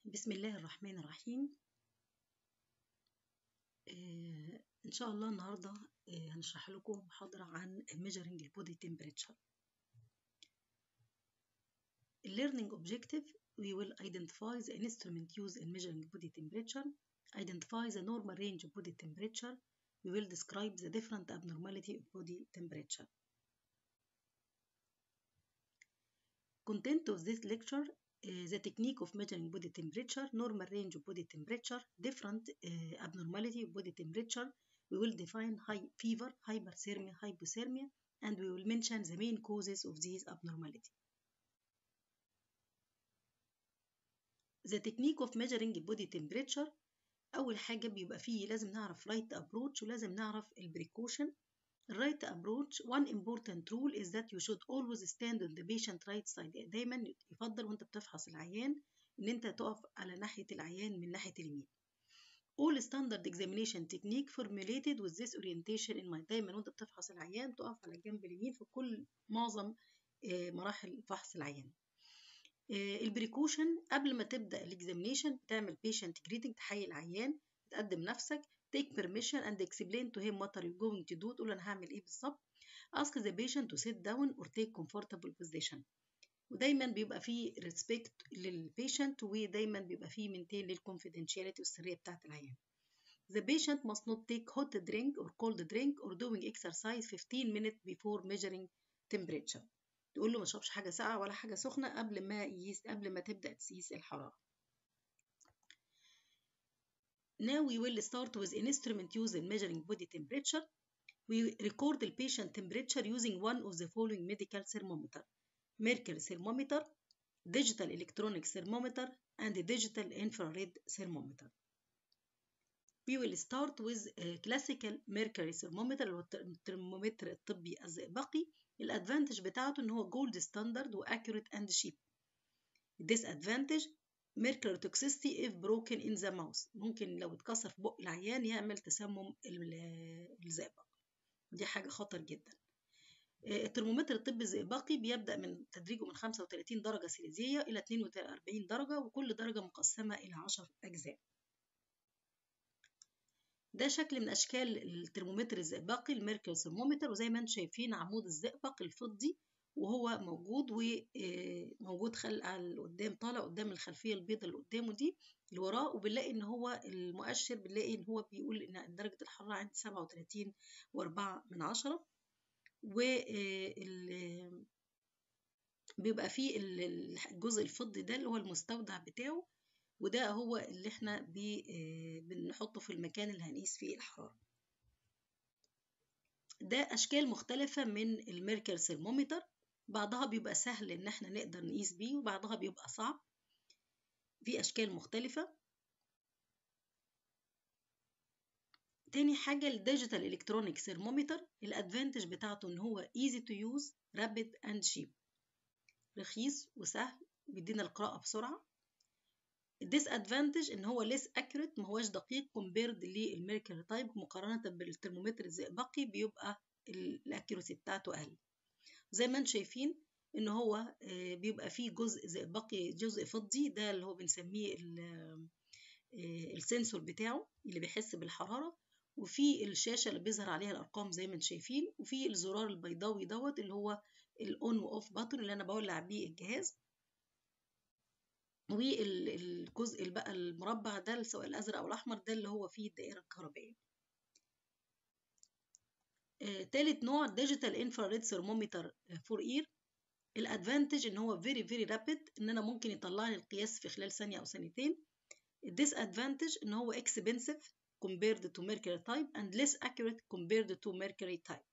بسم الله الرحمن الرحيم آه إن شاء الله النهاردة آه هنشرح لكم محاضرة عن measuring body temperature learning objective we will identify the instrument used in measuring body temperature identify the normal range of body temperature we will describe the different abnormality of body temperature content of this lecture uh, the technique of measuring body temperature, normal range of body temperature, different uh, abnormality of body temperature. We will define high fever, hyperthermia, hypothermia, and we will mention the main causes of these abnormality. The technique of measuring body temperature أول حاجة بيبقى فيه لازم نعرف right approach ولازم نعرف البريكوشن right approach one important rule is that you should always stand on the patient right side دايما يفضل وانت بتفحص العيان ان انت تقف على ناحية العيان من ناحية اليمين all standard examination technique formulated with this orientation in mind دايما وانت بتفحص العيان تقف على الجنب اليمين في كل معظم مراحل فحص العيان البريكوشن قبل ما تبدا الاكزامينيشن بتعمل patient greeting تحيي العيان تقدم نفسك take permission and explain to him what are you going to do تقول له انا هعمل ايه بالظبط ask the patient to sit down or take comfortable position ودايما بيبقى فيه respect للبيشنت ودايما بيبقى فيه maintain للconfidentiality والسرية بتاعت العيان The patient must not take hot drink or cold drink or doing exercise 15 minutes before measuring temperature تقول له ما تشربش حاجة ساقعة ولا حاجة سخنة قبل ما يقيس قبل ما تبدأ تقيس الحرارة Now we will start with an instrument used in measuring body temperature. We record the patient temperature using one of the following medical thermometer. Mercury thermometer, digital electronic thermometer, and digital infrared thermometer. We will start with a classical mercury thermometer اللي هو الترمومتر الطبي الزئبقي. الادفانتج بتاعته ان هو جولد ستاندرد واكيوريت اند شيب. disadvantage mercury toxicity if broken in the mouth ممكن لو اتكسر في بق العيان يعمل تسمم الزئبق دي حاجة خطر جدا الترمومتر الطبي الزئبقي بيبدأ من تدريجه من 35 درجة سيليزية إلى 42 درجة وكل درجة مقسمة إلى 10 أجزاء ده شكل من أشكال الترمومتر الزئبقي الميركوري ثرمومتر وزي ما انتم شايفين عمود الزئبق الفضي وهو موجود وموجود خلق على قدام طالع قدام الخلفيه البيضاء اللي قدامه دي اللي وراه وبنلاقي ان هو المؤشر بنلاقي ان هو بيقول ان درجه الحراره عندي 37 وأربعة من عشرة و بيبقى فيه الجزء الفضي ده اللي هو المستودع بتاعه وده هو اللي احنا بنحطه في المكان اللي هنقيس فيه الحراره ده اشكال مختلفه من الميركر ثرمومتر بعضها بيبقى سهل ان احنا نقدر نقيس بيه وبعضها بيبقى صعب في اشكال مختلفة تاني حاجة الديجيتال الكترونيك ثرمومتر الادفانتج بتاعته ان هو easy to use rapid and cheap رخيص وسهل بيدينا القراءة بسرعة الديس ادفانتج ان هو less accurate ما هوش دقيق compared للميركوري تايب مقارنة بالترمومتر الزئبقي بيبقى الاكيورسي بتاعته اقل زي ما انتم شايفين ان هو بيبقى فيه جزء زئبقي جزء فضي ده اللي هو بنسميه السنسور بتاعه اللي بيحس بالحراره وفي الشاشه اللي بيظهر عليها الارقام زي ما انتم شايفين وفي الزرار البيضاوي دوت اللي هو الاون واوف باتون اللي انا بولع بيه الجهاز والجزء بقى المربع ده سواء الازرق او الاحمر ده اللي هو فيه الدائره الكهربائيه آه، تالت نوع ديجيتال انفراريد ثرمومتر فور اير الادفانتج ان هو فيري فيري رابيد ان انا ممكن يطلع لي القياس في خلال ثانيه او ثانيتين الديس ادفانتج ان هو اكسبنسيف compared to mercury type and less accurate compared to mercury type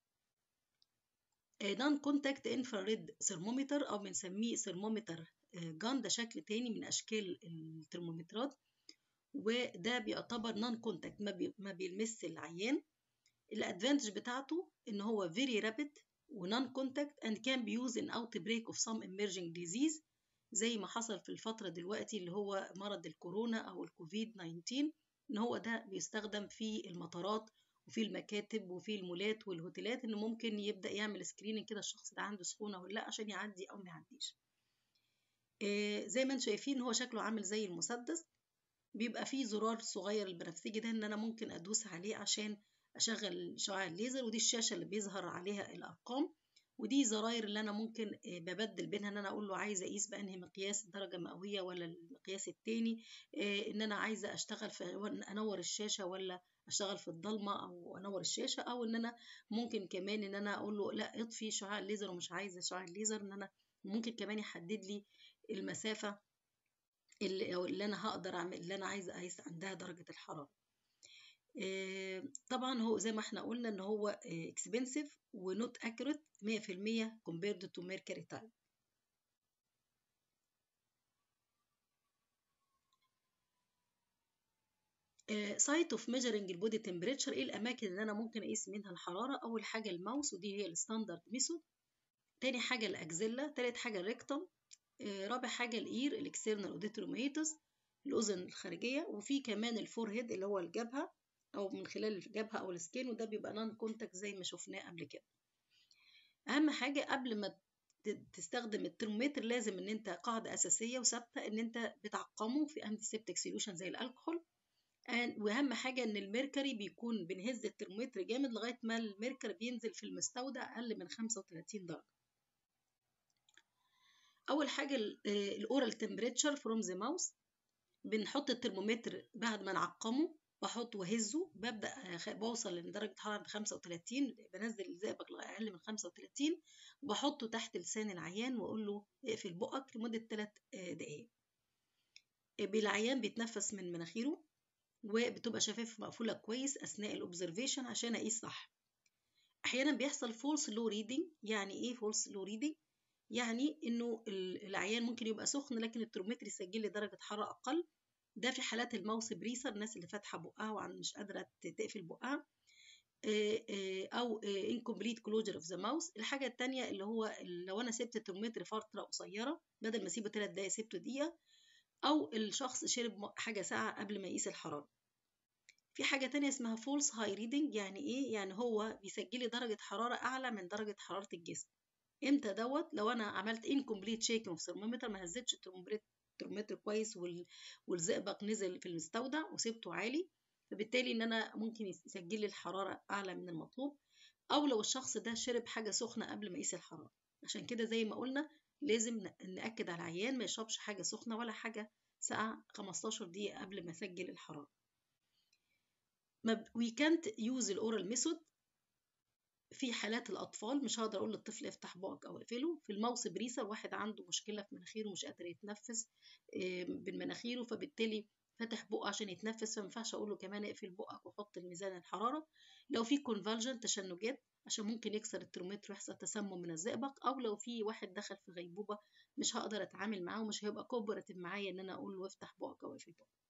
non contact infrared thermometer او بنسميه ثرمومتر جان ده شكل تاني من اشكال الترمومترات وده بيعتبر نون كونتاكت ما, بي ما بيلمس العيان الادفانتج بتاعته ان هو very rapid و non contact and can be used in outbreak of some emerging disease زي ما حصل في الفترة دلوقتي اللي هو مرض الكورونا أو الكوفيد 19 إن هو ده بيستخدم في المطارات وفي المكاتب وفي المولات والهوتيلات إنه ممكن يبدأ يعمل سكريننج كده الشخص ده عنده سخونة ولا لأ عشان يعدي أو ما يعديش. آه زي ما انتم شايفين هو شكله عامل زي المسدس بيبقى فيه زرار صغير البنفسجي ده ان انا ممكن ادوس عليه عشان اشغل شعاع الليزر ودي الشاشه اللي بيظهر عليها الارقام ودي زراير اللي انا ممكن ببدل بينها ان انا اقول له عايزه اقيس بانهي مقياس الدرجه المئويه ولا المقياس التاني ان انا عايزه اشتغل في انور الشاشه ولا اشتغل في الضلمه او انور الشاشه او ان انا ممكن كمان ان انا اقول له لا اطفي شعاع الليزر ومش عايزه شعاع الليزر ان انا ممكن كمان يحدد لي المسافه اللي, اللي انا هقدر اعمل اللي انا عايزه اقيس عندها درجه الحراره طبعا هو زي ما احنا قلنا ان هو expensive ونوت accurate 100% compared to mercury type سايت اوف ميجرنج البودي تمبريتشر ايه الاماكن اللي انا ممكن اقيس منها الحراره اول حاجه الماوس ودي هي الستاندرد ميثود تاني حاجه الاكزيلا تالت حاجه الريكتوم رابع حاجه الاير الاكسترنال اوديتروميتس الاذن الخارجيه وفي كمان الفور هيد اللي هو الجبهه او من خلال الجبهه او السكين وده بيبقى نون كونتاكت زي ما شفناه قبل كده اهم حاجه قبل ما تستخدم الترمومتر لازم ان انت قاعده اساسيه وثابته ان انت بتعقمه في انتي سيبتك سوليوشن زي الكحول واهم حاجه ان الميركوري بيكون بنهز الترمومتر جامد لغايه ما الميركوري بينزل في المستودع اقل من 35 درجه اول حاجه الاورال تمبريتشر فروم ذا ماوس بنحط الترمومتر بعد ما نعقمه بحط وهزه ببدا بوصل لدرجه حراره 35 بنزل الزئبق اقل من 35 وبحطه تحت لسان العيان واقول له اقفل بقك لمده 3 دقائق بالعيان بيتنفس من مناخيره وبتبقى شفايف مقفوله كويس اثناء الاوبزرفيشن عشان اقيس صح احيانا بيحصل فولس لو ريدنج يعني ايه فولس لو ريدنج يعني انه العيان ممكن يبقى سخن لكن الترمومتر يسجل لي درجه حراره اقل ده في حالات الماوس بريسر الناس اللي فاتحه بقها وعن مش قادره تقفل بقها او incomplete closure of the mouse الحاجه الثانيه اللي هو لو انا سبت الترمومتر فتره قصيره بدل ما اسيبه 3 دقايق سبته دقيقه او الشخص شرب حاجه ساقعه قبل ما يقيس الحراره في حاجه تانية اسمها false high reading يعني ايه يعني هو بيسجل لي درجه حراره اعلى من درجه حراره الجسم امتى دوت لو انا عملت incomplete shaking of thermometer ما هزتش الترمومتر كويس والزئبق نزل في المستودع وسبته عالي فبالتالي ان انا ممكن يسجل لي الحراره اعلى من المطلوب او لو الشخص ده شرب حاجه سخنه قبل ما يقيس الحراره عشان كده زي ما قلنا لازم ناكد على العيان ما يشربش حاجه سخنه ولا حاجه ساقعه 15 دقيقه قبل ما اسجل الحراره we can't use الاورال ميثود في حالات الأطفال مش هقدر أقول للطفل افتح بقك أو اقفله في الماوس بريسر واحد عنده مشكلة في مناخيره مش قادر يتنفس من مناخيره فبالتالي فتح بقه عشان يتنفس فما ينفعش أقول له كمان اقفل بقك وحط الميزان الحرارة لو في كونفالجن تشنجات عشان ممكن يكسر الترمومتر ويحصل تسمم من الزئبق أو لو في واحد دخل في غيبوبة مش هقدر أتعامل معاه ومش هيبقى كوبراتيف معايا إن أنا أقول له افتح بقك أو اقفل بقك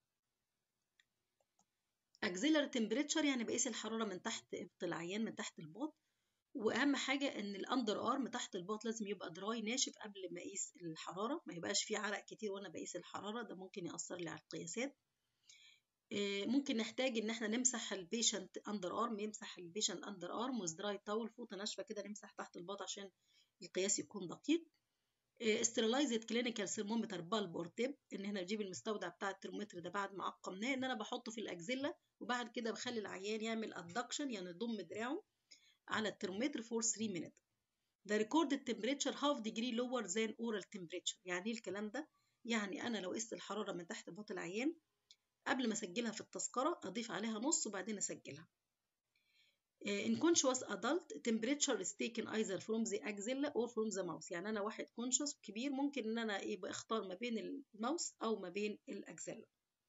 اكزيلر تمبريتشر يعني بقيس الحراره من تحت ابط العيان من تحت الباط واهم حاجه ان الاندر ارم تحت الباط لازم يبقى دراي ناشف قبل ما اقيس الحراره ما يبقاش فيه عرق كتير وانا بقيس الحراره ده ممكن ياثر لي على القياسات ممكن نحتاج ان احنا نمسح البيشنت اندر ارم يمسح البيشنت اندر ارم وذ دراي تاول فوطه ناشفه كده نمسح تحت الباط عشان القياس يكون دقيق استرلايزد كلينيكال ثرمومتر بالب اور تيب ان احنا نجيب المستودع بتاع الترمومتر ده بعد ما عقمناه ان انا بحطه في الاكزيلا وبعد كده بخلي العيان يعمل ادكشن يعني يضم دراعه على الترمومتر فور 3 مينت The recorded temperature half degree lower than oral temperature يعني ايه الكلام ده؟ يعني انا لو قست الحراره من تحت بطن العيان قبل ما اسجلها في التذكره اضيف عليها نص وبعدين اسجلها in conscious adult temperature is taken either from the axilla or from the mouse يعني انا واحد conscious كبير ممكن ان انا ايه اختار ما بين الماوس او ما بين الاكزيلا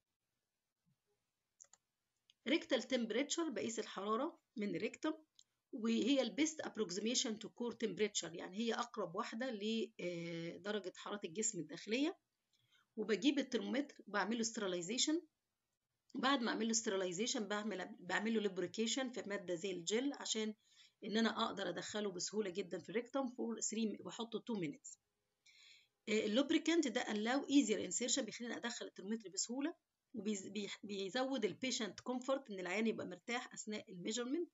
rectal temperature بقيس الحرارة من الريكتم وهي البيست approximation to core temperature يعني هي أقرب واحدة لدرجة حرارة الجسم الداخلية وبجيب الترمومتر وبعمله sterilization بعد ما اعمل له sterilization بعمل بعمل له lubrication في ماده زي الجل عشان ان انا اقدر ادخله بسهوله جدا في الريكتوم فور 3 واحطه 2 minutes اللوبريكانت ده allow easier insertion بيخليني ادخل الترمومتر بسهوله وبيزود البيشنت كومفورت ان العيان يبقى مرتاح اثناء الميجرمنت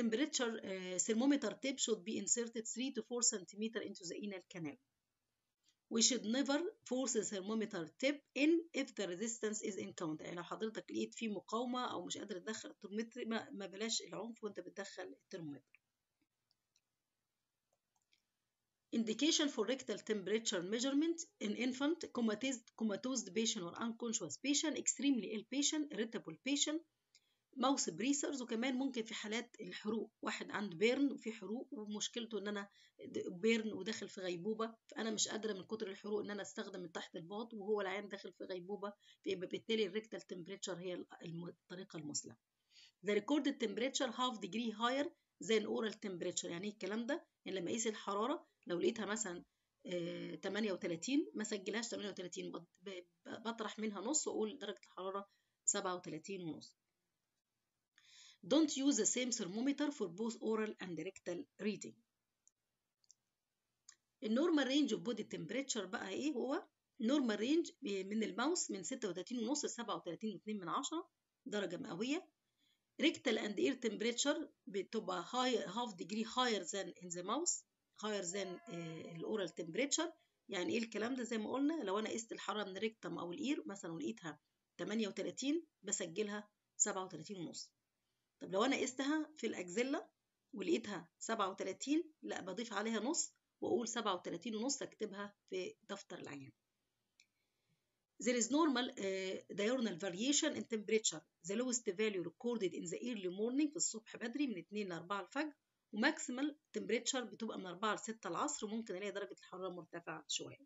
التمبريتشر thermometer tip should be inserted 3 to 4 cm into the anal canal we should never force the thermometer tip in if the resistance is encountered يعني لو حضرتك لقيت فيه مقاومة أو مش قادر تدخل الترمومتر ما, ما بلاش العنف وأنت بتدخل الترمومتر indication for rectal temperature measurement in infant comatose, comatose patient or unconscious patient extremely ill patient irritable patient ماوس بريسرز وكمان ممكن في حالات الحروق واحد عنده بيرن وفي حروق ومشكلته ان انا بيرن وداخل في غيبوبه فانا مش قادره من كتر الحروق ان انا استخدم من تحت الباط وهو العين داخل في غيبوبه فيبقى بالتالي الريكتال تمبريتشر هي الطريقه المثلى The recorded temperature half degree higher than oral temperature يعني ايه الكلام ده؟ يعني لما اقيس الحراره لو لقيتها مثلا 38 ما سجلهاش 38 بطرح منها نص واقول درجه الحراره 37 ونص Don't use the same thermometer for both oral and rectal reading. النورمال رينج اوف بودي تمبريتشر بقى ايه هو؟ نورمال رينج من الماوس من 36 ونص ل 37 و2 من عشرة درجة مئوية. rectal and ear temperature بتبقى high half degree higher than in the mouse higher than الاورال temperature يعني ايه الكلام ده زي ما قلنا لو انا قست الحراره من الريكتم او الاير مثلا ولقيتها 38 بسجلها 37 ونص طب لو انا قستها في الاكزيلا ولقيتها 37 لا بضيف عليها نص واقول 37 ونص اكتبها في دفتر العيان There is normal uh, diurnal variation in temperature. The lowest value recorded in the early morning في الصبح بدري من 2 ل 4 الفجر وماكسيمال temperature بتبقى من 4 ل 6 العصر وممكن الاقي درجة الحرارة مرتفعة شوية.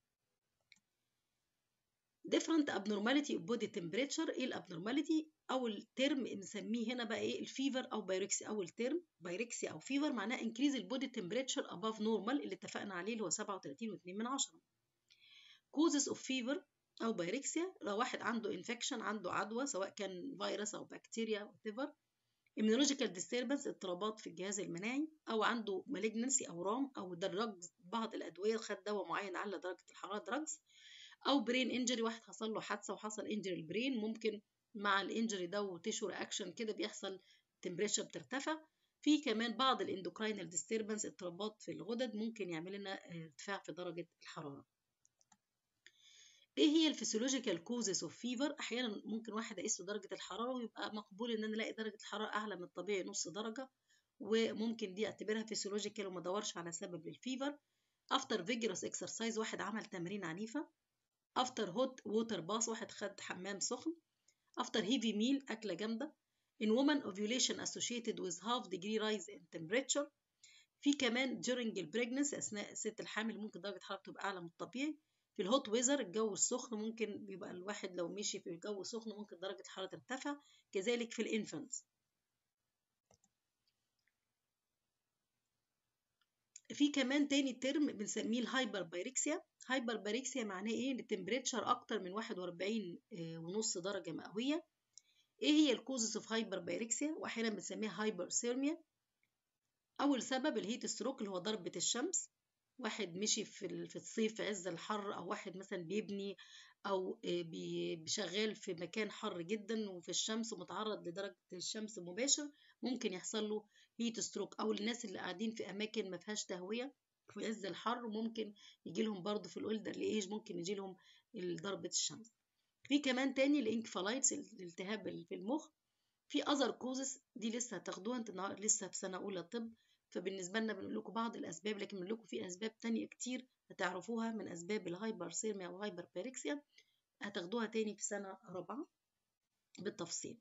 different abnormality of body temperature ايه الابنورماليتي اول ترم بنسميه هنا بقى ايه الفيفر او بايركسي اول ترم بايركسي او فيفر معناه increase البودي temperature above normal اللي اتفقنا عليه اللي هو 37 و2 من عشرة causes of fever او بايركسيا لو واحد عنده انفكشن عنده عدوى سواء كان فيروس او بكتيريا whatever immunological disturbance اضطرابات في الجهاز المناعي او عنده malignancy او رام او دراجز بعض الادويه خد دواء معين على درجه الحراره دراجز او برين انجري واحد حصل له حادثه وحصل انجري البرين ممكن مع الانجري ده وتشو رياكشن كده بيحصل تمبريتشر بترتفع في كمان بعض الاندوكراينال ديستربنس اضطرابات في الغدد ممكن يعمل لنا ارتفاع في درجه الحراره ايه هي الفسيولوجيكال كوزز اوف فيفر احيانا ممكن واحد اقيس درجه الحراره ويبقى مقبول ان انا الاقي درجه الحراره اعلى من الطبيعي نص درجه وممكن دي اعتبرها فسيولوجيكال وما ادورش على سبب للفيفر افتر فيجرس اكسرسايز واحد عمل تمرين عنيفه افتر هوت ووتر باث واحد خد حمام سخن افتر هيفي ميل اكله جامده in woman ovulation associated with half degree rise in temperature في كمان during البريجنس اثناء الست الحامل ممكن درجه الحراره تبقى اعلى من الطبيعي في الهوت ويزر الجو السخن ممكن بيبقى الواحد لو مشي في الجو السخن ممكن درجه الحراره ترتفع كذلك في الانفانتس في كمان تاني ترم بنسميه الهايبر بايركسيا هايبر بايركسيا معناه ايه ان التمبريتشر اكتر من 41 ونص درجه مئويه ايه هي الكوزز اوف هايبر بايركسيا واحيانا بنسميها هايبر سيرميا اول سبب الهيت ستروك اللي هو ضربه الشمس واحد مشي في في الصيف في عز الحر او واحد مثلا بيبني او شغال في مكان حر جدا وفي الشمس ومتعرض لدرجه الشمس مباشر ممكن يحصل له هيت ستروك او الناس اللي قاعدين في اماكن ما فيهاش تهويه في عز الحر ممكن يجي لهم برضه في الاولدر ايج ممكن يجي لهم ضربه الشمس في كمان تاني الانكفالايتس الالتهاب في المخ في اذر كوزز دي لسه هتاخدوها انت لسه في سنه اولى طب فبالنسبه لنا بنقول لكم بعض الاسباب لكن بنقول لكم في اسباب تانية كتير هتعرفوها من اسباب الهايبر سيرميا وهايبر بيركسيا هتاخدوها تاني في سنه رابعه بالتفصيل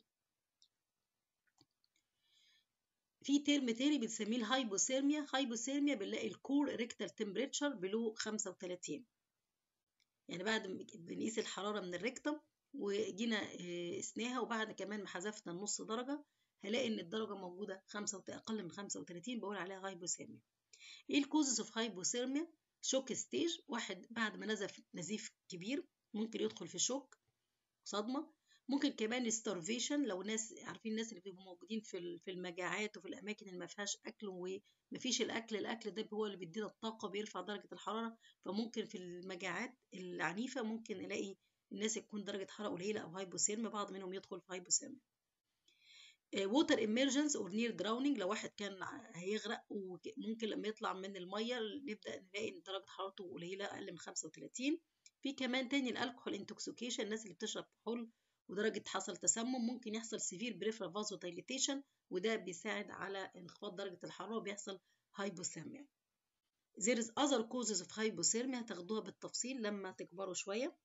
في ترم تاني بنسميه الهايبوثيرميا هايبوثيرميا بنلاقي الكور ريكتال تمبريتشر بلو 35 يعني بعد ما بنقيس الحراره من الريكتم وجينا قسناها وبعد كمان ما حذفنا النص درجه هلاقي ان الدرجه موجوده خمسة اقل من 35 بقول عليها هايبوثيرميا ايه الكوزز اوف هايبوثيرميا شوك ستيج واحد بعد ما نزف نزيف كبير ممكن يدخل في شوك صدمه ممكن كمان ستارفيشن لو ناس عارفين الناس اللي بيبقوا موجودين في في المجاعات وفي الاماكن اللي ما فيهاش اكل ومفيش الاكل الاكل ده هو اللي بيدينا الطاقه بيرفع درجه الحراره فممكن في المجاعات العنيفه ممكن نلاقي الناس تكون درجه حراره قليله او هايبوثيرميا بعض منهم يدخل في هايبوثيرميا ووتر emergence or near drowning لو واحد كان هيغرق وممكن لما يطلع من الميه نبدا نلاقي ان درجه حرارته قليله اقل من 35 في كمان تاني الالكحول انتوكسيكيشن الناس اللي بتشرب كحول ودرجه حصل تسمم ممكن يحصل سيفير بريفرال فازودايليتيشن وده بيساعد على انخفاض درجه الحراره وبيحصل هايبوثيرميا there is other causes of hypothermia هتاخدوها بالتفصيل لما تكبروا شويه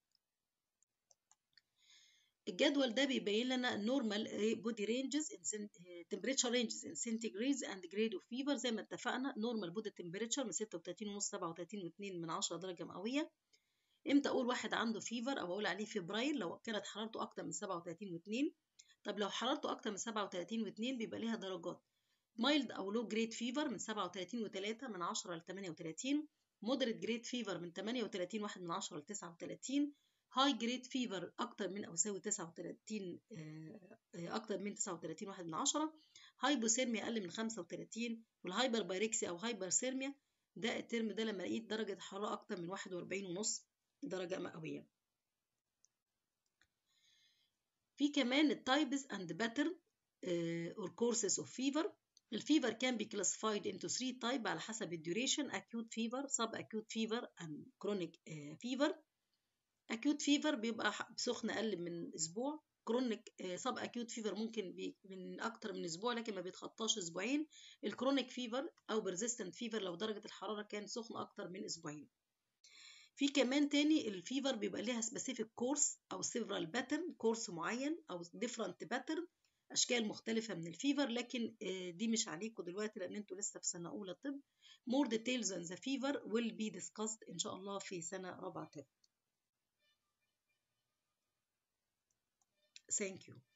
الجدول ده بيبين لنا normal body ranges in temperature ranges in centigrades and grade of fever زي ما اتفقنا normal body temperature من 36 ونص 37 و2 من 10 درجة مئوية امتى اقول واحد عنده فيفر او اقول عليه فبراير لو كانت حرارته اكتر من 37 و2 طب لو حرارته اكتر من 37 و2 بيبقى ليها درجات mild او low grade fever من 37 و3 من 10 ل 38 moderate grade fever من 38 واحد من 10 ل 39 هاي جريد فيفر اكتر من او يساوي 39 اكتر من 39 واحد من 10 هايبوثيرميا اقل من 35 والهايبر بايركسيا او هايبر ثيرميا ده الترم ده لما لقيت درجة حرارة أكتر من 41 ونص درجة مئوية في كمان التايبس اند باترن or courses of fever الفيفر can be classified into three type على حسب الديوريشن acute fever sub acute fever and chronic fever acute fever بيبقى سخن اقل من اسبوع كرونيك سب اكيوت فيفر ممكن بي من اكتر من اسبوع لكن ما بيتخطاش اسبوعين الكرونيك فيفر او بيرزيستنت فيفر لو درجه الحراره كان سخن اكتر من اسبوعين في كمان تاني الفيفر بيبقى ليها سبيسيفيك كورس او سيفرال باترن كورس معين او ديفرنت باترن اشكال مختلفه من الفيفر لكن دي مش عليكم دلوقتي لان انتوا لسه في سنه اولى طب more details on the fever will be discussed ان شاء الله في سنه رابعه طب Thank you.